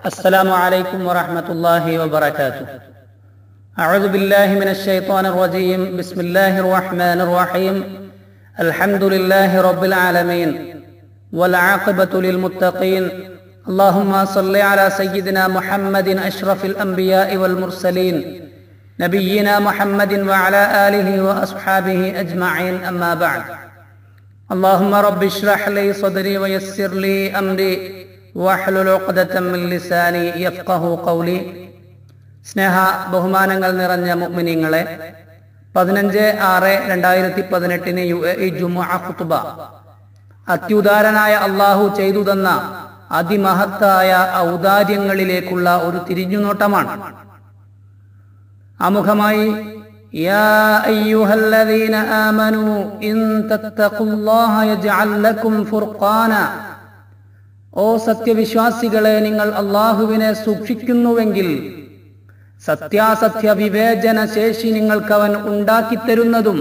السلام عليكم ورحمة الله وبركاته أعوذ بالله من الشيطان الرجيم بسم الله الرحمن الرحيم الحمد لله رب العالمين والعاقبة للمتقين اللهم صل على سيدنا محمد أشرف الأنبياء والمرسلين نبينا محمد وعلى آله وأصحابه أجمعين أما بعد اللهم رب اشرح لي صدري ويسر لي أمري واحلل عقدة من لساني يفقه قولي സ്നേഹ ബഹുമാനങ്ങൾ നിറഞ്ഞ മുഅ്മിനീങ്ങളെ പതിനഞ്ച് ആറ് രണ്ടായിരത്തി പതിനെട്ടിന് യു എ ജുമുഅ ഖുത്ബ അത്യുദാരനായ അള്ളാഹു ചെയ്തു തന്ന അതിമഹത്തായ ഔദാര്യങ്ങളിലേക്കുള്ള ഒരു തിരിഞ്ഞുനോട്ടമാണ് ആമുഖമായി يا أيها الذين آمنوا إن تتقوا الله يجعل لكم فرقانا ഓ സത്യവിശ്വാസികളെ നിങ്ങൾ അള്ളാഹുവിനെ സൂക്ഷിക്കുന്നുവെങ്കിൽ സത്യാസത്യ വിവേചന ശേഷി നിങ്ങൾക്ക് അവൻ ഉണ്ടാക്കിത്തരുന്നതും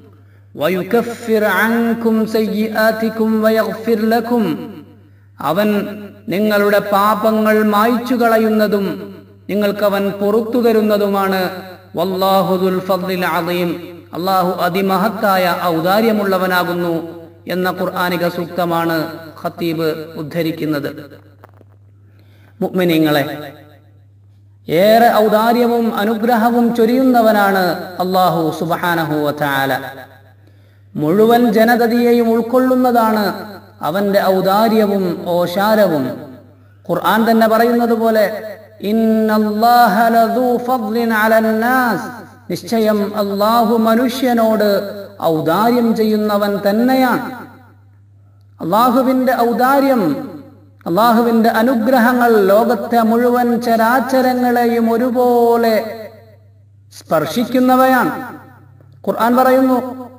അവൻ നിങ്ങളുടെ പാപങ്ങൾ മായ്ച്ചു കളയുന്നതും നിങ്ങൾക്കവൻ പൊറത്തു തരുന്നതുമാണ് വല്ലാഹുദുൽ ഫദ്ലിൽ അദീം അള്ളാഹു അതിമഹത്തായ ഔദാര്യമുള്ളവനാകുന്നു എന്ന ഖുർആാനിക സൂക്തമാണ് ഖത്തീബ് ഉദ്ധരിക്കുന്നത് മുഅ്മിനീങ്ങളെ ഏറെ ഔദാര്യവും അനുഗ്രഹവും ചൊരിയുന്നവനാണ് അള്ളാഹു സുബഹാനഹു വതആല മുഴുവൻ ജനതയെയും ഉൾക്കൊള്ളുന്നതാണ് അവന്റെ ഔദാര്യവും ഓശാരവും ഖുർആൻ തന്നെ പറയുന്നത് പോലെ നിശ്ചയം അള്ളാഹു മനുഷ്യനോട് ഔദാര്യം ചെയ്യുന്നവൻ തന്നെയാണ് അള്ളാഹുവിന്റെ ഔദാര്യം അള്ളാഹുവിന്റെ അനുഗ്രഹങ്ങൾ ലോകത്തെ മുഴുവൻ ചരാചരങ്ങളെയും ഒരുപോലെ സ്പർശിക്കുന്നവയാണ് ഖുർആൻ പറയുന്നു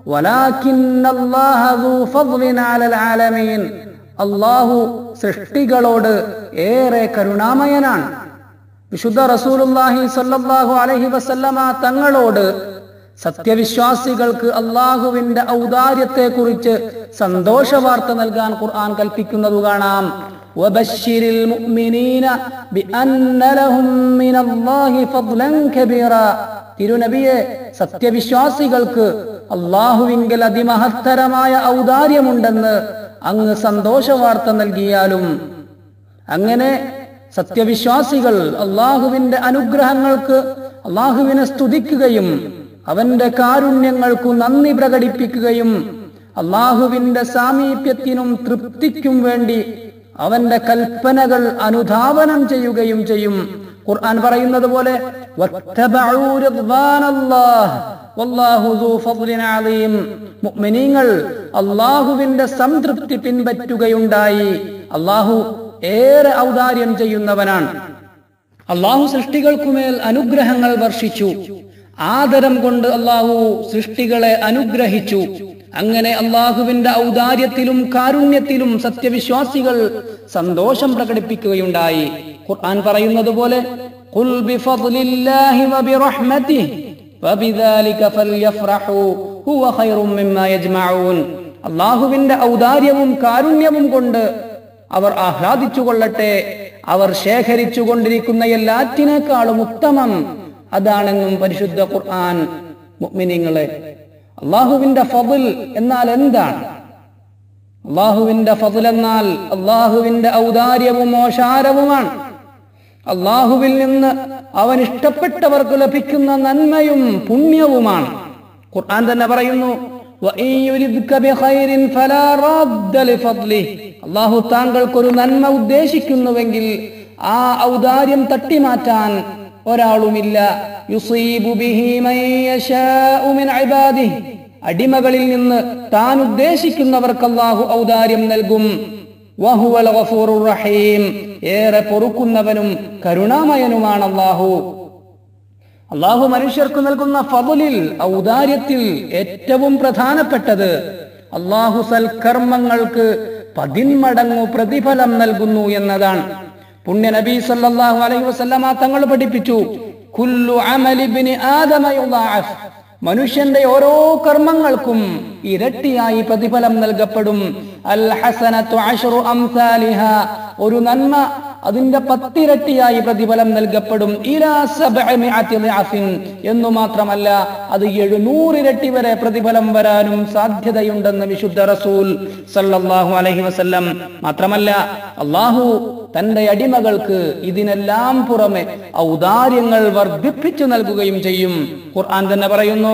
അള്ളാഹു സൃഷ്ടികളോട് ഏറെ കരുണാമയനാണ് വിശുദ്ധ റസൂലുല്ലാഹി സല്ലല്ലാഹു അലൈഹി വസല്ലമ തങ്ങളോട് സത്യവിശ്വാസികൾക്ക് അള്ളാഹുവിന്റെ ഔദാര്യത്തെ കുറിച്ച് സന്തോഷ വാർത്ത നൽകാൻ ഖുർആൻ കൽപ്പിക്കുന്നത് കാണാം وبشر المؤمنين بأن لهم من الله فضلا كبيرا തിരുനബിയെ സത്യവിശ്വാസികൾക്ക് അള്ളാഹുവിങ്കൽ അതിമഹത്തരമായ ഔദാര്യമുണ്ടെന്ന് അങ്ങ് സന്തോഷ വാർത്ത നൽകിയാലും അങ്ങനെ സത്യവിശ്വാസികൾ അള്ളാഹുവിന്റെ അനുഗ്രഹങ്ങൾക്ക് അള്ളാഹുവിനെ സ്തുതിക്കുകയും അവന്റെ കാരുണ്യങ്ങൾക്കു നന്ദി പ്രകടിപ്പിക്കുകയും അള്ളാഹുവിന്റെ സാമീപ്യത്തിനും തൃപ്തിക്കും വേണ്ടി അവന്റെ കൽപ്പനകൾ അനുധാവനം ചെയ്യുകയും ചെയ്യും ഖുർആൻ പറയുന്നത് പോലെ മുഅ്മിനീങ്ങൾ അള്ളാഹുവിന്റെ സംതൃപ്തി പിൻപറ്റുകയുണ്ടായി അള്ളാഹു ഏറെ ഔദാര്യം ചെയ്യുന്നവനാണ് അള്ളാഹു സൃഷ്ടികൾക്കുമേൽ അനുഗ്രഹങ്ങൾ വർഷിച്ചു ആദരം കൊണ്ട് അള്ളാഹു സൃഷ്ടികളെ അനുഗ്രഹിച്ചു അങ്ങനെ അള്ളാഹുവിന്റെ ഔദാര്യത്തിലും കാരുണ്യത്തിലും സത്യവിശ്വാസികൾ സന്തോഷം പ്രകടിപ്പിക്കുകയുണ്ടായി ഖുർആൻ പറയുന്നത് പോലെ അള്ളാഹുവിന്റെ ഔദാര്യവും കാരുണ്യവും കൊണ്ട് അവർ ആഹ്ലാദിച്ചു കൊള്ളട്ടെ അവർ ശേഖരിച്ചു കൊണ്ടിരിക്കുന്ന എല്ലാറ്റിനേക്കാളും ഉത്തമം അതാണെന്നും പരിശുദ്ധ ഖുർആൻ മുഅ്മിനീങ്ങളെ അള്ളാഹുവിന്റെ ഫضൽ എന്നാൽ എന്താണ് അള്ളാഹുവിന്റെ ഫضൽ എന്നാൽ അള്ളാഹുവിന്റെ ഔദാര്യവും ഓശാരവുമാണ് അള്ളാഹുവിൽ നിന്ന് അവൻ ഇഷ്ടപ്പെട്ടവർക്ക് ലഭിക്കുന്ന നന്മയും പുണ്യവുമാണ് ഖുർആൻ തന്നെ പറയുന്നു അള്ളാഹു താങ്കൾക്കൊരു നന്മ ഉദ്ദേശിക്കുന്നുവെങ്കിൽ ആ ഔദാര്യം തട്ടിമാറ്റാൻ ഒരാളുമില്ല അടിമകളിൽ നിന്ന് താൻ ഉദ്ദേശിക്കുന്നവർക്ക് അള്ളാഹു ഔദാര്യം നൽകും റഹീം ഏറെ പൊറുക്കുന്നവനും കരുണാമയനുമാണ് അള്ളാഹു അള്ളാഹു മനുഷ്യർക്ക് നൽകുന്ന ഫضലിൽ ഔദാര്യത്തിൽ ഏറ്റവും പ്രധാനപ്പെട്ടത് അള്ളാഹു സൽക്കർമ്മങ്ങൾക്ക് പതിന്മടങ്ങു പ്രതിഫലം നൽകുന്നു എന്നതാണ് പുണ്യ നബി സല്ലല്ലാഹു അലൈഹി വസല്ലമ തങ്ങൾ പഠിപ്പിച്ചു കുല്ലു അമലിബ്നി ആദമ യുദാഅഫ് മനുഷ്യന്റെ ഓരോ കർമ്മങ്ങൾക്കും ഇരട്ടിയായി പ്രതിഫലം നൽകപ്പെടും അൽ ഹസനത്തു അശ്റു അംസാലിഹ ഒരു നന്മ അതിന്റെ പത്തിരട്ടിയായി പ്രതിഫലം നൽകപ്പെടും ഇലാ സബ്ഇമിഅത്തി ളിഅഫിൻ എന്നു മാത്രമല്ല അത് എഴുന്നൂറിരട്ടി വരെ പ്രതിഫലം വരാനും സാധ്യതയുണ്ടെന്ന് വിശുദ്ധ റസൂൽ സല്ലല്ലാഹു അലൈഹി വസല്ലം മാത്രമല്ല അള്ളാഹു തന്റെ അടിമകൾക്ക് ഇതിനെല്ലാം പുറമെ ഔദാര്യങ്ങൾ വർദ്ധിപ്പിച്ചു നൽകുകയും ചെയ്യും ഖുർആൻ തന്നെ പറയുന്നു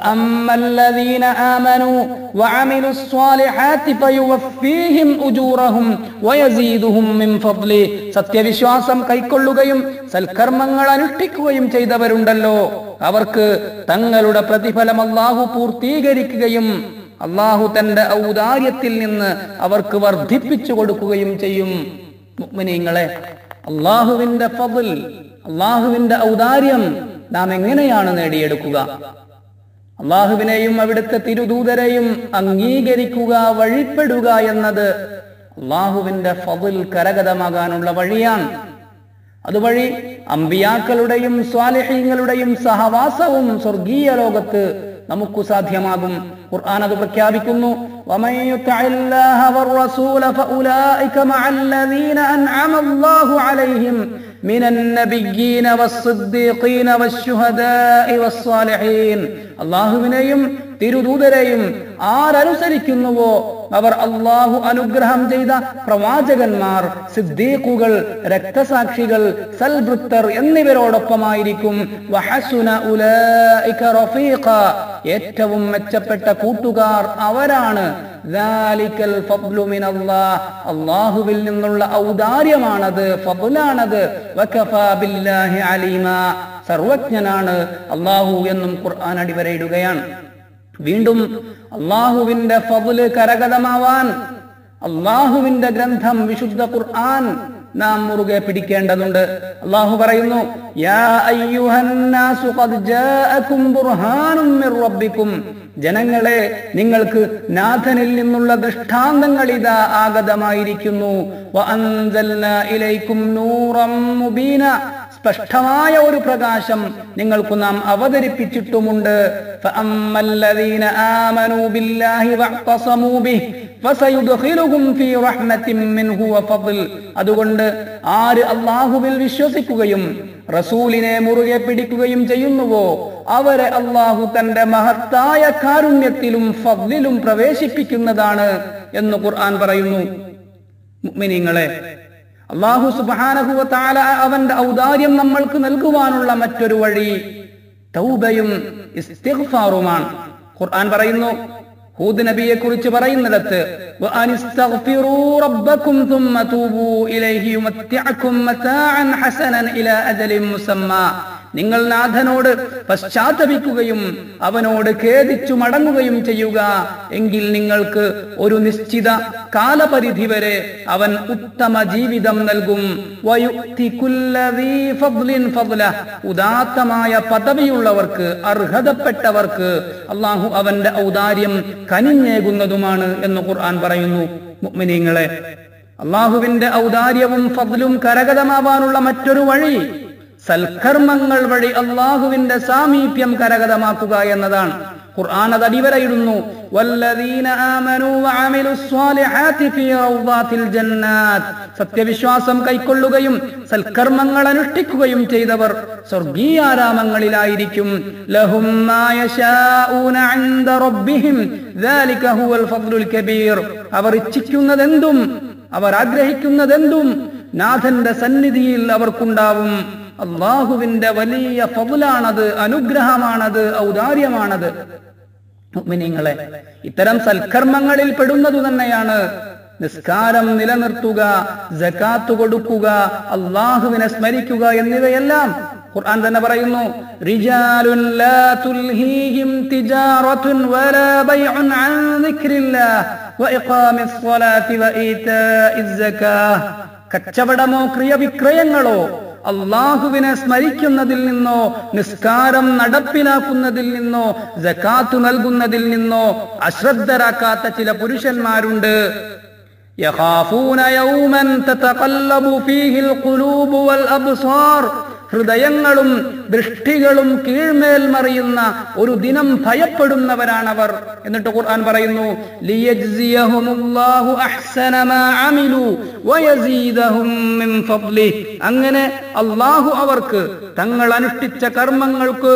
ഫഅമ്മല്ലദീന ആമനു വഅമിലു സ്വാലിഹാത്തി ഫയുവഫീഹിം ഉജൂറഹും വയസീദുഹും മിൻ ഫദ്ലി സത്യവിശ്വാസം കൈക്കൊള്ളുകയും സൽക്കർമ്മങ്ങൾ അനുഷ്ഠിക്കുകയും ചെയ്തവരുണ്ടല്ലോ അവർക്ക് തങ്ങളുടെ പ്രതിഫലം അല്ലാഹു പൂർത്തീകരിക്കുകയും അള്ളാഹു തന്റെ ഔദാര്യത്തിൽ നിന്ന് അവർക്ക് വർദ്ധിപ്പിച്ചു കൊടുക്കുകയും ചെയ്യും മുഅ്മിനീങ്ങളെ അള്ളാഹുവിന്റെ ഫضൽ അള്ളാഹുവിന്റെ ഔദാര്യം നാം എങ്ങനെയാണ് നേടിയെടുക്കുക അള്ളാഹുവിനെയും അവിടുത്തെ തിരുദൂതരെയും അംഗീകരിക്കുക വഴിപ്പെടുക എന്നത് അള്ളാഹുവിന്റെ ഫضൽ കരഗതമാകാനുള്ള വഴിയാണ് അതുവഴി അമ്പിയാക്കളുടെയും സ്വാലിഹീങ്ങളുടെയും സഹവാസവും സ്വർഗീയ ലോകത്ത് നമുക്ക് സാധ്യമാകും ഖുർആൻ അത് പ്രഖ്യാപിക്കുന്നു ومن يطع الله والرسول فأولئك مع الذين أنعم الله عليهم من النبيين والصديقين والشهداء والصالحين അള്ളാഹുവിനെയും തിരുദൂതരെയും ആരനുസരിക്കുന്നുവോ അവർ അള്ളാഹു അനുഗ്രഹം ചെയ്ത പ്രവാചകന്മാർ സിദ്ദീഖുകൾ രക്തസാക്ഷികൾ സൽവൃത്തർ എന്നിവരോടൊപ്പമായിരിക്കും വഹസുന ഉലൈക റഫീഖ ഏറ്റവും മെച്ചപ്പെട്ട കൂട്ടുകാർ അവരാണ് ذلك الفضل من الله അള്ളാഹുവിൽ നിന്നുള്ള ഔദാര്യമാണത് ഫضലാണത് വകഫാ ബില്ലാഹി അലീമ സർവജ്ഞനാണ് അള്ളാഹു എന്നും ഖുർആൻ അടിവരയിടുകയാണ് വീണ്ടും അള്ളാഹുവിന്റെ ഫضല് കരഗതമാവാൻ അള്ളാഹുവിന്റെ ഗ്രന്ഥം വിശുദ്ധ ഖുർആൻ നാം മുറുകെ പിടിക്കേണ്ടതുണ്ട് അള്ളാഹു പറയുന്നു യാ അയ്യുഹന്നാസു ഖദ് ജാഅകും ബുർഹാനും മിർ റബ്ബിക്കും ജനങ്ങളെ നിങ്ങൾക്ക് നാഥനിൽ നിന്നുള്ള ദൃഷ്ടാന്തങ്ങൾ ഇതാ ആഗതമായിരിക്കുന്നു വഅൻസൽനാ ഇലൈക്കും നൂറം മുബീന സ്പഷ്ടമായ ഒരു പ്രകാശം നിങ്ങൾക്ക് നാം അവതരിപ്പിച്ചിട്ടുമുണ്ട് ഫഅമ്മല്ലദീന ആമനൂ ബില്ലാഹി വഅ്തസമൂ ബിഹി ഫസയുദ്ഖിലുഹും ഫീ റഹ്മത്തിൻ മിൻഹു വഫദ്ൽ അതുകൊണ്ട് ആര് അല്ലാഹുവിൽ വിശ്വസിക്കുകയും റസൂലിനെ മുറുകെ പിടിക്കുകയും ചെയ്യുന്നുവോ അവരെ അള്ളാഹു തന്റെ മഹത്തായ കാരുണ്യത്തിലും ഫദ്ലിലും പ്രവേശിപ്പിക്കുന്നതാണ് എന്ന് ഖുർആൻ പറയുന്നു മുഅ്മിനീങ്ങളെ അള്ളാഹു സുബ്ഹാനഹു തആല അവന്റെ ഔദാര്യം നമ്മൾക്ക് നൽകുവാനുള്ള മറ്റൊരു വഴി തൗബയും ഇസ്തിഗ്ഫാറുമാണ് ഖുർആൻ പറയുന്നു ഹൂദ് നബിയെ കുറിച്ച് പറയുന്നിടത്ത് വഅനിസ്തഗ്ഫിറൂ റബ്ബക്കും ثم توبوا إليه يمتعكم متاعا حسنا إلى أجل مسمى നിങ്ങൾ നാഥനോട് പശ്ചാത്തപിക്കുകയും അവനോട് ഖേദിച്ചു മടങ്ങുകയും ചെയ്യുക എങ്കിൽ നിങ്ങൾക്ക് ഒരു നിശ്ചിത കാലപരിധി വരെ അവൻ ഉത്തമ ജീവിതം നൽകും വയുക്തി കുല്ലദീ ഫദ്ലിൻ ഫദ്ല. ഉദാത്തമായ പദവിയുള്ളവർക്ക് അർഹതപ്പെട്ടവർക്ക് അള്ളാഹു അവന്റെ ഔദാര്യം കനിഞ്ഞേകുന്നതുമാണ് എന്ന് ഖുർആൻ പറയുന്നു മുഅ്മിനീങ്ങളെ അള്ളാഹുവിന്റെ ഔദാര്യവും ഫദ്ലും കരഗതമാവാനുള്ള മറ്റൊരു വഴി സൽക്കർമ്മങ്ങൾ വഴി അള്ളാഹുവിന്റെ സാമീപ്യം കരഗതമാക്കുക എന്നതാണ് ഖുർആൻ അത് അടിവരയിടുന്നു വല്ലദീന ആമനു വഅമിലു സ്വാലിഹാത്തി ഫീ റൗദാത്തിൽ ജന്നാത്ത് സത്യവിശ്വാസം കൈക്കൊള്ളുകയും സൽക്കർമ്മങ്ങൾ അനുഷ്ഠിക്കുകയും ചെയ്തവർ സ്വർഗീയാരാമങ്ങളിലായിരിക്കും ലഹും മാ യശാഊന ഇൻദ റബ്ബിഹിം ദാലിക ഹുവൽ ഫദ്ലുൽ കബീർ അവർ ഇച്ഛിക്കുന്നതെന്തും അവർ ആഗ്രഹിക്കുന്നതെന്തും നാഥന്റെ സന്നിധിയിൽ അവർക്കുണ്ടാവും അള്ളാഹുവിന്റെ വലിയ ഫضലാണത് അനുഗ്രഹമാണത് ഔദാര്യമാണത് മുഅ്മിനീങ്ങളെ ഇത്തരം സൽക്കർമ്മങ്ങളിൽ പെടുന്നത് തന്നെയാണ് നിസ്കാരം നിലനിർത്തുക ജക്കാത്ത് കൊടുക്കുക അള്ളാഹുവിനെ സ്മരിക്കുക എന്നിവയെല്ലാം ഖുർആൻ തന്നെ പറയുന്നു റിജാലുൻ ലാ തുൽഹീഹിം തിജാറത്തുൻ വലാ ബൈഉൻ അൻ ദിക്രില്ലാഹ് വഇഖാമിസ് സ്വലാത്തി വഈതാഇസ് സകാഹ് കച്ചവടമോ ക്രിയവിക്രയങ്ങളോ അള്ളാഹുവിനെ സ്മരിക്കുന്നതിൽ നിന്നോ നിസ്കാരം നടപ്പിലാക്കുന്നതിൽ നിന്നോ ജക്കാത്ത് നൽകുന്നതിൽ നിന്നോ അശ്രദ്ധരാക്കാത്ത ചില പുരുഷന്മാരുണ്ട് يخافون يوما تتقلب فيه القلوب والأبصار ഹൃദയങ്ങളും ദൃഷ്ടികളും കീഴ്മേൽ മറിയുന്ന ഒരു ദിനം ഭയപ്പെടുന്നവരാണവർ എന്നിട്ട് ഖുർആൻ പറയുന്നു ലിയജ്സിയഹുമുല്ലാഹു അഹ്സന മാ അമിലു വയസീദഹും മിൻ ഫദ്ലിഹി അങ്ങനെ അള്ളാഹു അവർക്ക് തങ്ങൾ അനുഷ്ഠിച്ച കർമ്മങ്ങൾക്ക്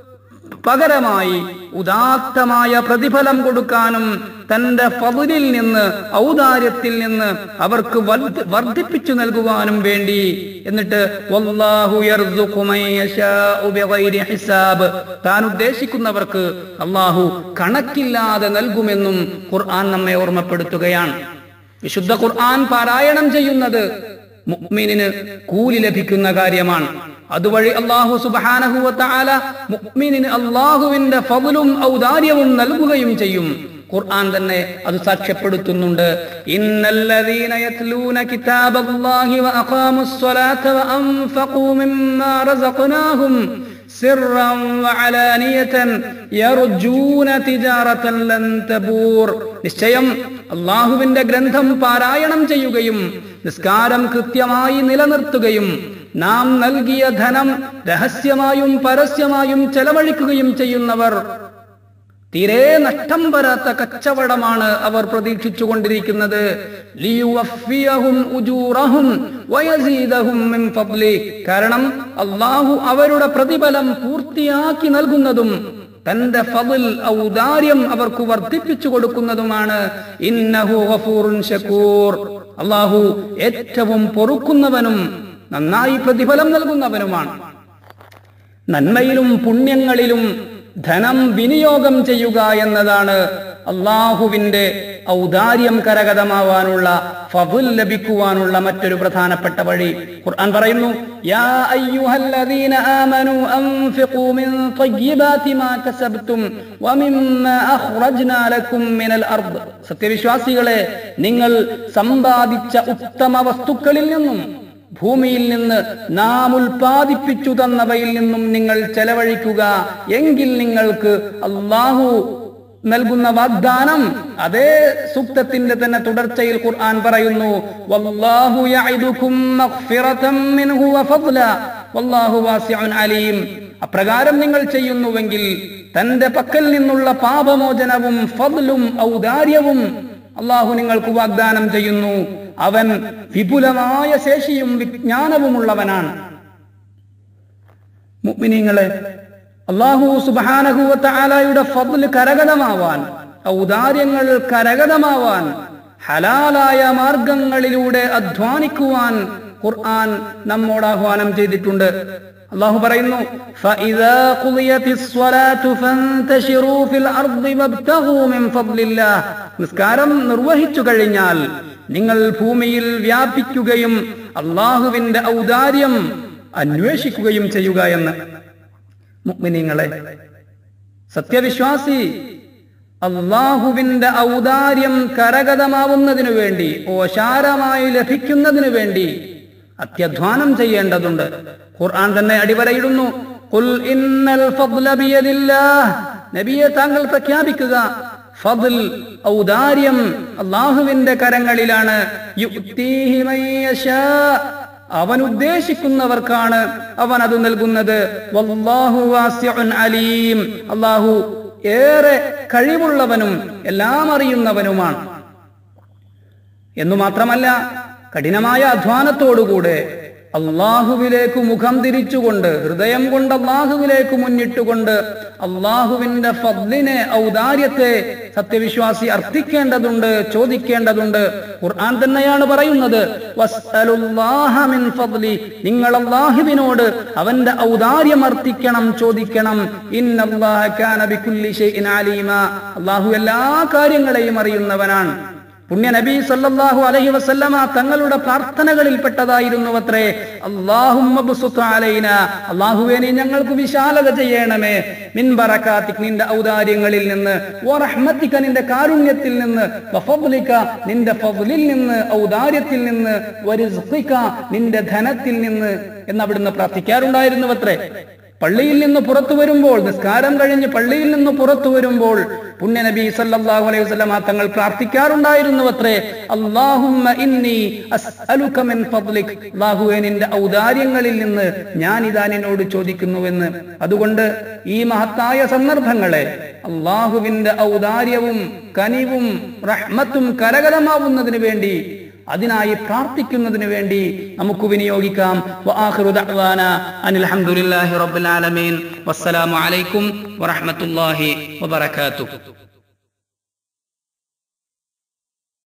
പകരമായി ഉദാത്തമായ പ്രതിഫലം കൊടുക്കാനും തന്റെ ഫതിലിൽ നിന്ന് ഔദാര്യത്തിൽ നിന്ന് അവർക്ക് വർദ്ധ- വർദ്ധിപ്പിച്ചു നൽകുവാനും വേണ്ടി എന്നിട്ട് വല്ലാഹു യർസുഖു മൻ യശാഉ ബിഗൈരി ഹിസാബ് താൻ ഉദ്ദേശിക്കുന്നവർക്ക് അള്ളാഹു കണക്കില്ലാതെ നൽകുമെന്നും ഖുർആൻ നമ്മെ ഓർമ്മപ്പെടുത്തുകയാണ് വിശുദ്ധ ഖുർആൻ പാരായണം ചെയ്യുന്നത് മുഅ്മിനിന് കൂലി ലഭിക്കുന്ന കാര്യമാണ് അതുവഴി അള്ളാഹു സുബ്ഹാനഹു വതആല മുഅ്മിനിന് അള്ളാഹുവിന്റെ ഫضലും ഔദാര്യവും നൽകുകയും ചെയ്യും ഖുർആൻ തന്നെ അത് സാക്ഷ്യപ്പെടുത്തുന്നുണ്ട് ഇന്നല്ലദീന യത്ലൂന കിതാബല്ലാഹി വഅഖാമുസ് സ്വലാത്ത വഅൻഫഖൂ മിമ്മാ റസഖ്നാഹും سرا وعلانية يرجون تجارة لن تبور നിശ്ചയം അള്ളാഹുവിന്റെ ഗ്രന്ഥം പാരായണം ചെയ്യുകയും നിസ്കാരം കൃത്യമായി നിലനിർത്തുകയും നാം നൽകിയ ധനം രഹസ്യമായും പരസ്യമായും ചെലവഴിക്കുകയും ചെയ്യുന്നവർ തീരെ നഷ്ടം വരാത്ത കച്ചവടമാണ് അവർ പ്രതീക്ഷിച്ചു കൊണ്ടിരിക്കുന്നത് ലിയുവഫിയഹും ഉജൂറഹും വയസീദഹും മിൻ ഫദ്ലി. കാരണം അള്ളാഹു അവരുടെ പ്രതിഫലം പൂർത്തിയാക്കി നൽകുന്നതും തന്റെ ഫضൽ ഔദാര്യം അവർക്ക് വർദ്ധിപ്പിച്ചു കൊടുക്കുന്നതുമാണ് ഇന്നഹു ഗഫൂറുൻ ശകൂർ അള്ളാഹു ഏറ്റവും പൊറുക്കുന്നവനും നന്നായി പ്രതിഫലം നൽകുന്നവനുമാണ് നന്മയിലും പുണ്യങ്ങളിലും ധനം വിനിയോഗം ചെയ്യുക എന്നതാണ് അള്ളാഹുവിന്റെ ഔദാര്യം കരഗതമാവാനുള്ള ഫضൽ ലഭിക്കുവാനുള്ള മറ്റൊരു പ്രധാനപ്പെട്ട വഴി ഖുർആൻ പറയുന്നു യാ അയ്യുഹല്ലദീന ആമനു അൻഫിഖൂ മിൻ ത്വയ്യിബാതി മാ കസബ്തും വമിമ്മാ അഖ്റജ്നാ ലക്കും മിനൽ അർദ് സത്യവിശ്വാസികളെ നിങ്ങൾ സമ്പാദിച്ച ഉത്തമ വസ്തുക്കളിൽ നിന്നും ഭൂമിയിൽ നിന്ന് നാം ഉൽപ്പാദിപ്പിച്ചു തന്നവയിൽ നിന്നും നിങ്ങൾ ചെലവഴിക്കുക എങ്കിൽ നിങ്ങൾക്ക് അള്ളാഹു നൽകുന്ന വാഗ്ദാനം അതേ സൂക്തത്തിന്റെ തന്നെ തുടർച്ചയിൽ ഖുർആൻ പറയുന്നു വല്ലാഹു യഇദുകും മഗ്ഫിറതൻ മിൻഹു വഫദ്ല വല്ലാഹു വാസിഉൻ അലീം അപ്രകാരം നിങ്ങൾ ചെയ്യുന്നുവെങ്കിൽ തന്റെ പക്കൽ നിന്നുള്ള പാപമോചനവും ഫദ്ലും ഔദാര്യവും അള്ളാഹു നിങ്ങൾക്ക് വാഗ്ദാനം ചെയ്യുന്നു അവൻ വിപുലമായ ശേഷിയും വിജ്ഞാനവുമുള്ളവനാണ് മുഅ്മിനീങ്ങളെ അള്ളാഹു സുബാനഹുവത്ത ആലായുടെ ഫضൽ കരഗതമാവാൻ ഔദാര്യങ്ങൾ കരഗതമാവാൻ ഹലാലായ മാർഗങ്ങളിലൂടെ അധ്വാനിക്കുവാൻ ഖുർആൻ നമ്മോട് ആഹ്വാനം ചെയ്തിട്ടുണ്ട് അള്ളാഹു പറയുന്നു فَإِذَا قُضِيَتِ الصَّلَاةُ فَانْتَشِرُوا فِي الْأَرْضِ وَابْتَغُوا مِنْ فَضْلِ اللَّهِ നിസ്കാരം നിർവഹിച്ചു കഴിഞ്ഞാൽ നിങ്ങൾ ഭൂമിയിൽ വ്യാപിക്കുകയും അള്ളാഹുവിന്റെ ഔദാര്യം അന്വേഷിക്കുകയും ചെയ്യുക എന്ന് മുഅ്മിനീങ്ങളെ സത്യവിശ്വാസി അള്ളാഹുവിന്റെ ഔദാര്യം കരഗതമാവുന്നതിനു വേണ്ടി ഓശാരമായി ലഭിക്കുന്നതിനു വേണ്ടി അത്യധ്വാനം ചെയ്യേണ്ടതുണ്ട് ഖുർആൻ തന്നെ അടിവരയിടുന്നു ഖുൽ ഇന്നൽ ഫദ്ല ബിയദില്ലാഹ് നബിയെ താങ്കൾ പ്രഖ്യാപിക്കുക ഫضൽ ഔദാര്യം അള്ളാഹുവിന്റെ കരങ്ങളിലാണ് യുക്തീഹി മൻ യശാ. അവൻ ഉദ്ദേശിക്കുന്നവർക്കാണ് അവൻ അത് നൽകുന്നത് വല്ലാഹു വാസിഉൻ അലീം അള്ളാഹു ഏറെ കഴിവുള്ളവനും എല്ലാം അറിയുന്നവനുമാണ് എന്നു മാത്രമല്ല കഠിനമായ അധ്വാനത്തോടുകൂടെ അള്ളാഹുവിലേക്ക് മുഖം തിരിച്ചുകൊണ്ട് ഹൃദയം കൊണ്ട് അള്ളാഹുവിലേക്ക് മുന്നിട്ടുകൊണ്ട് അള്ളാഹുവിന്റെ ഫദ്ലിനെ ഔദാര്യത്തെ സത്യവിശ്വാസി അർത്ഥിക്കേണ്ടതുണ്ട് ചോദിക്കേണ്ടതുണ്ട് ഖുർആൻ തന്നെയാണ് പറയുന്നത് വസ്അലുല്ലാഹ മിൻ ഫദ്ലി നിങ്ങൾ അള്ളാഹുവിനോട് അവന്റെ ഔദാര്യം അർത്ഥിക്കണം ചോദിക്കണം ഇന്നല്ലാഹ കാന ബികുല്ലി ഷൈഇൻ അലീമ അള്ളാഹു എല്ലാ കാര്യങ്ങളെയും അറിയുന്നവനാണ് പുണ്യ നബി സല്ലല്ലാഹു അലൈഹി വസല്ലമ തങ്ങളുടെ പ്രാർത്ഥനകളിൽപ്പെട്ടതായിരുന്നു അത്രേ അള്ളാഹുലൈന അള്ളാഹുവേ നീ ഞങ്ങൾക്ക് വിശാലത ചെയ്യണമേ മിൻ ബറക്കാത്തിക് നിന്റെ ഔദാര്യങ്ങളിൽ നിന്ന് വറഹ്മത്തിക നിന്റെ കാരുണ്യത്തിൽ നിന്ന് വഫദ്ലിക നിന്റെ ഫദ്ലിൽ നിന്ന് ഔദാര്യത്തിൽ നിന്ന് വരിസ്ഖിക നിന്റെ ധനത്തിൽ നിന്ന് എന്ന് അവിടുന്ന് പ്രാർത്ഥിക്കാറുണ്ടായിരുന്നു അത്രേ പള്ളിയിൽ നിന്ന് പുറത്തു വരുമ്പോൾ നിസ്കാരം കഴിഞ്ഞ് പള്ളിയിൽ നിന്ന് പുറത്തു വരുമ്പോൾ പുണ്യ നബി സല്ലല്ലാഹു അലൈഹി വസല്ലം തങ്ങൾ പ്രാർത്ഥിക്കാറുണ്ടായിരുന്നു അത്രേ അല്ലാഹുമ്മ ഇന്നി അസ്അലുക മിൻ ഫദ്ലിക് അല്ലാഹുവേ നിന്റെ ഔദാര്യങ്ങളിൽ നിന്ന് ഞാൻ ഇതാ നിന്നോട് ചോദിക്കുന്നുവെന്ന് അതുകൊണ്ട് ഈ മഹത്തായ സന്ദർഭങ്ങളെ അള്ളാഹുവിന്റെ ഔദാര്യവും കനിവും റഹ്മത്തും കരകരമാവുന്നതിന് വേണ്ടി അതിനായി പ്രാർത്ഥിക്കുന്നതിന് വേണ്ടി നമുക്ക് വിനിയോഗിക്കാം വആഖിറു ദഅ്വാന അനിൽ ഹംദുലില്ലാഹി റബ്ബിൽ ആലമീൻ വസ്സലാമു അലൈക്കും വറഹ്മത്തുള്ളാഹി വബറകാതുഹു